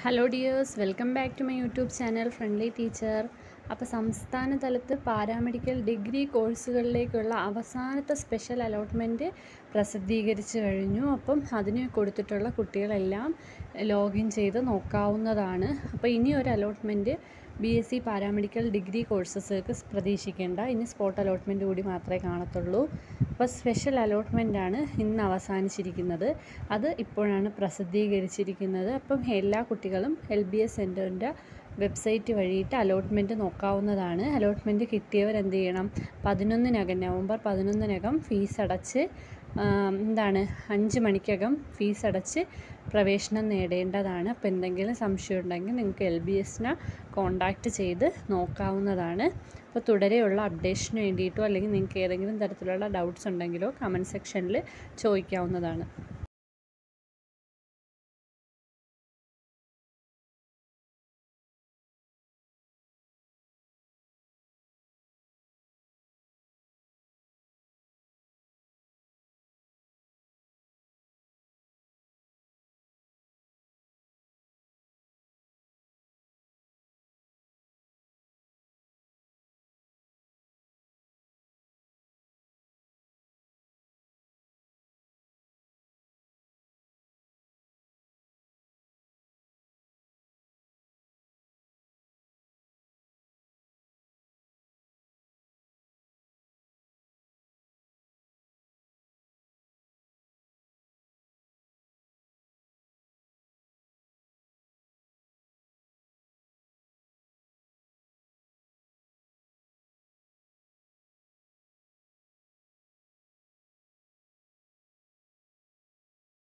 hello dears welcome back to my YouTube channel friendly teacher അപ്പോൾ സംസ്ഥാന തലത്ത് paramedical degree കോഴ്സുകളിലേക്കുള്ള അവസാനത്തെ special allotment പ്രസിദ്ധീകരിച്ചു കഴിഞ്ഞു അപ്പം അതിന് കൊടുത്തിട്ടുള്ള കുട്ടികളെല്ലാം ലോഗിൻ ചെയ്ത് നോക്കാവുന്നതാണ് അപ്പോൾ ഇനി ഒരു allotment B S C paramedical degree കോഴ്സസുകൾക്ക് പ്രതീക്ഷിക്കേണ്ട ഇനി സ്പോട്ട് അലോട്ട്മെൻറ്റ് കൂടി മാത്രമേ കാണത്തുള്ളൂ അപ്പോൾ സ്പെഷ്യൽ അലോട്ട്മെൻ്റ് ആണ് ഇന്ന് അവസാനിച്ചിരിക്കുന്നത് അത് ഇപ്പോഴാണ് പ്രസിദ്ധീകരിച്ചിരിക്കുന്നത് അപ്പം എല്ലാ കുട്ടികളും എൽ ബി എസ് സെൻറ്ററിൻ്റെ വെബ്സൈറ്റ് വഴിയിട്ട് അലോട്ട്മെൻറ്റ് നോക്കാവുന്നതാണ് അലോട്ട്മെൻറ്റ് കിട്ടിയവർ എന്ത് ചെയ്യണം പതിനൊന്നിനകം നവംബർ പതിനൊന്നിനകം ഫീസ് അടച്ച് എന്താണ് അഞ്ച് മണിക്കകം ഫീസ് അടച്ച് പ്രവേശനം നേടേണ്ടതാണ് അപ്പോൾ എന്തെങ്കിലും സംശയം ഉണ്ടെങ്കിൽ നിങ്ങൾക്ക് എൽ ബി എസിനെ കോണ്ടാക്റ്റ് ചെയ്ത് നോക്കാവുന്നതാണ് അപ്പോൾ തുടരെയുള്ള അപ്ഡേഷന് വേണ്ടിയിട്ടോ അല്ലെങ്കിൽ നിങ്ങൾക്ക് ഏതെങ്കിലും തരത്തിലുള്ള ഡൗട്ട്സ് ഉണ്ടെങ്കിലോ കമൻറ്റ് സെക്ഷനിൽ ചോദിക്കാവുന്നതാണ്